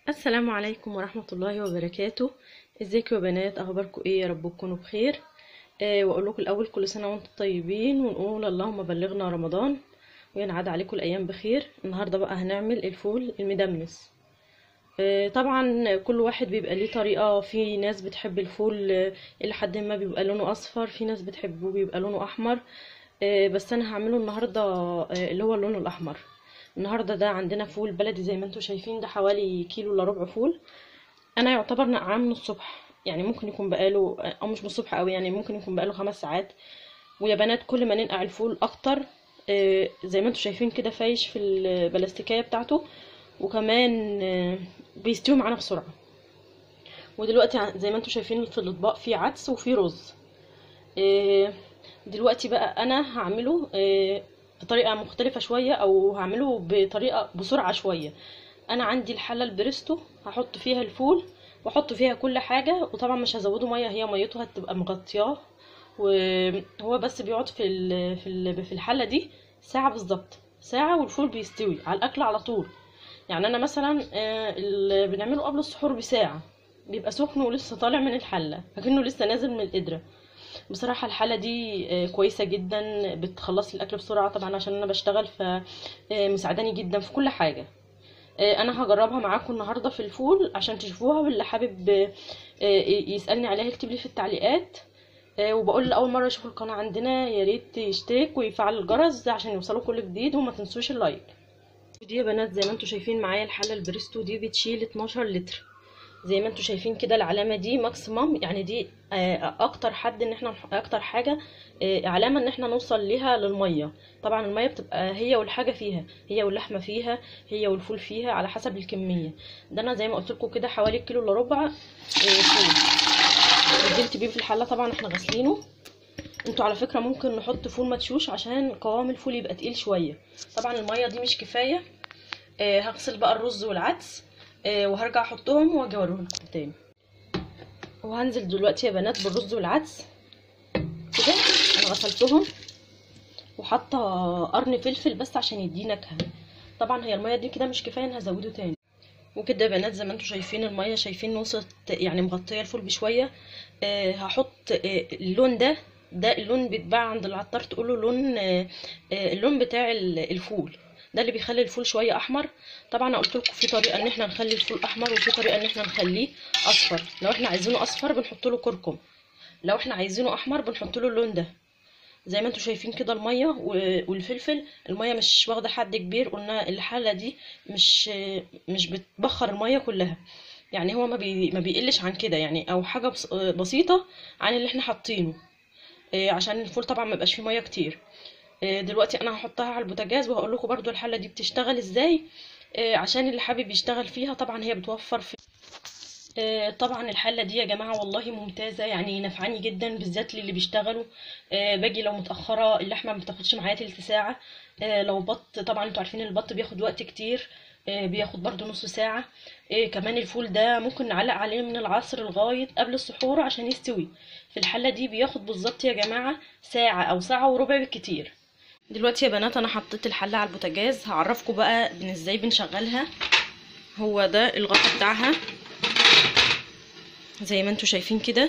السلام عليكم ورحمة الله وبركاته ازيكم يا بنات اخباركم ايه يا رب تكونوا بخير آه واقول لكم الاول كل سنة وانتم طيبين ونقول اللهم بلغنا رمضان وينعاد عليكم الايام بخير النهاردة بقى هنعمل الفول المدمس آه طبعا كل واحد بيبقى ليه طريقة في ناس بتحب الفول آه، الى حد ما بيبقى لونه اصفر في ناس بتحبه بيبقى لونه احمر آه، بس انا هعمله النهاردة آه، اللي هو اللون الاحمر النهارده ده عندنا فول بلدي زي ما انتم شايفين ده حوالي كيلو الا ربع فول انا يعتبر نقعاه من الصبح يعني ممكن يكون بقاله او مش من الصبح قوي يعني ممكن يكون بقاله خمس ساعات ويا بنات كل ما ننقع الفول اكتر آه، زي ما انتم شايفين كده فايش في البلاستيكيه بتاعته وكمان آه، بيستوي معانا بسرعه ودلوقتي ع- زي ما انتم شايفين في الاطباق في عدس وفي رز آه، دلوقتي بقى انا هعمله آه، بطريقه مختلفه شويه او هعمله بطريقه بسرعه شويه انا عندي الحله البريستو هحط فيها الفول واحط فيها كل حاجه وطبعا مش هزوده ميه هي ميته هتبقى مغطياه وهو بس بيقعد في ال- في ال- في الحله دي ساعه بالظبط ساعه والفول بيستوي على الاكل على طول يعني انا مثلا آه، اللي بنعمله قبل السحور بساعه بيبقى سخن ولسه طالع من الحله لكنه لسه نازل من القدره بصراحة الحالة دي آه، كويسة جدا بتخلص لي الأكل بسرعة طبعا عشان أنا بشتغل فمساعداني جدا في كل حاجة آه، أنا هجربها معاكم النهاردة في الفول عشان تشوفوها واللي حابب آه، آه، يسألني عليها يكتب لي في التعليقات آه، وبقول لأول مرة يشوف القناة عندنا يا ريت يشترك ويفعل الجرس عشان يوصلوا كل جديد وما تنسوش اللايك دي يا بنات زي ما انتم شايفين معايا الحلة البريستو دي بتشيل 12 لتر زي ما انتم شايفين كده العلامه دي ماكسيمم يعني دي آه، اكتر حد ان احنا نح- اكتر حاجه آه، علامه ان احنا نوصل ليها للميه طبعا الميه بتبقى هي والحاجه فيها هي واللحمه فيها هي والفول فيها على حسب الكميه ده انا زي ما قلت لكم كده حوالي كيلو الا ربع آه، فول نزلت بيه في الحله طبعا احنا غاسلينه انتوا على فكره ممكن نحط فول مدشوش عشان قوام الفول يبقى تقيل شويه طبعا الميه دي مش كفايه آه، هغسل بقى الرز والعدس آه، وهرجع احطهم واجي اوريهم لكم تاني وهنزل دلوقتي يا بنات بالرز والعدس كده انا غسلتهم وحاطه قرن فلفل بس عشان يديه نكهه طبعا هي الميه دي كده مش كفايه انا هزوده تاني وكده يا بنات زي ما انتم شايفين الميه شايفين وصلت يعني مغطيه الفول بشويه آه هحط آه اللون ده ده اللون بيتباع عند العطار تقول له لون آه آه اللون بتاع ال- الفول ده اللي بيخلي الفول شويه احمر طبعا انا قلت لكم في طريقه ان احنا نخلي الفول احمر وفي طريقه ان احنا نخليه اصفر لو احنا عايزينه اصفر بنحط له كركم لو احنا عايزينه احمر بنحط له اللون ده زي ما انتم شايفين كده الميه و- والفلفل الميه مش واخده حد كبير قلنا الحله دي مش مش بتبخر الميه كلها يعني هو ما بي ما بيقلش عن كده يعني او حاجه بس بسيطه عن اللي احنا حاطينه إيه، عشان الفول طبعا ما يبقاش فيه ميه كتير إيه، دلوقتي انا هحطها على البوتاجاز وهقول لكم برضو الحله دي بتشتغل ازاي إيه، عشان اللي حابب يشتغل فيها طبعا هي بتوفر في آه، طبعا الحلة دي يا جماعة والله ممتازة يعني نفعاني جدا بالذات للي بيشتغلوا آه، باجي لو متأخرة اللحمة ما بتاخدش معايا تلت ساعة آه، لو بط طبعا انتوا عارفين البط بياخد وقت كتير آه، بياخد برضو نص ساعة آه، كمان الفول ده ممكن نعلق عليه من العصر لغاية قبل السحور عشان يستوي في الحلة دي بياخد بالظبط يا جماعة ساعة أو ساعة وربع بالكتير دلوقتي يا بنات أنا حطيت الحلة على البوتاجاز هعرفكم بقى بن ازاي بنشغلها هو ده الغطا بتاعها زي ما انتوا شايفين كده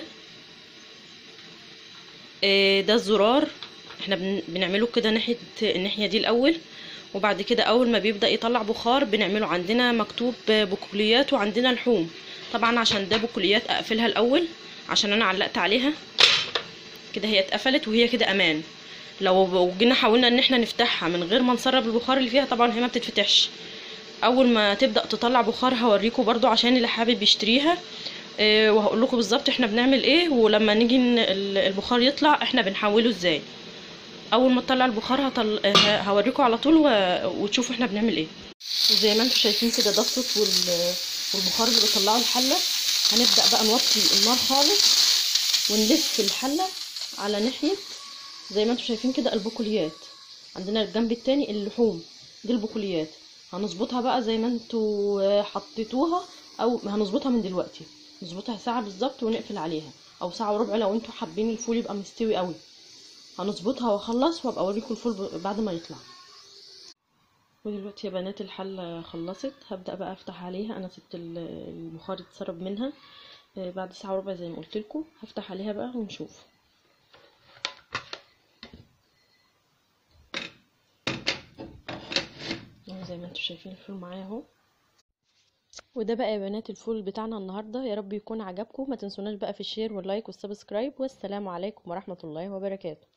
آه، ده الزرار احنا بن- بنعمله كده ناحية الناحية دي الأول وبعد كده أول ما بيبدأ يطلع بخار بنعمله عندنا مكتوب بقوليات وعندنا لحوم طبعا عشان ده بقوليات أقفلها الأول عشان أنا علقت عليها كده هي اتقفلت وهي كده أمان لو جينا حاولنا ان احنا نفتحها من غير ما نسرب البخار اللي فيها طبعا هي ما بتتفتحش اول ما تبدا تطلع بخار هوريكم برضو عشان اللي حابب يشتريها آه، وهقول لكم بالظبط احنا بنعمل ايه ولما نيجي ن- ال- البخار يطلع احنا بنحوله ازاي اول ما تطلع البخار هطل... آه، هوريكم على طول و... وتشوفوا احنا بنعمل ايه وزي ما انتم شايفين كده ده الصوت وال... والبخار اللي بيطلعه الحله هنبدا بقى نوطي النار خالص ونلف الحله على ناحيه زي ما انتم شايفين كده البقوليات عندنا الجنب التاني اللحوم دي البقوليات هنظبطها بقى زي ما انتوا آه، حطيتوها او هنظبطها من دلوقتي نظبطها ساعة بالظبط ونقفل عليها او ساعة وربع لو انتوا حابين الفول يبقى مستوي قوي هنظبطها واخلص وابقى اوريكم الفول ب- بعد ما يطلع ودلوقتي يا بنات الحلة خلصت هبدأ بقى افتح عليها انا سبت ال- البخار يتسرب منها آه، بعد ساعة وربع زي ما قلت لكم هفتح عليها بقى ونشوف اهو زي ما انتم شايفين الفول معايا اهو وده بقى يا بنات الفول بتاعنا النهارده يا رب يكون عجبكم ما تنسوناش بقى في الشير واللايك والسبسكرايب والسلام عليكم ورحمة الله وبركاته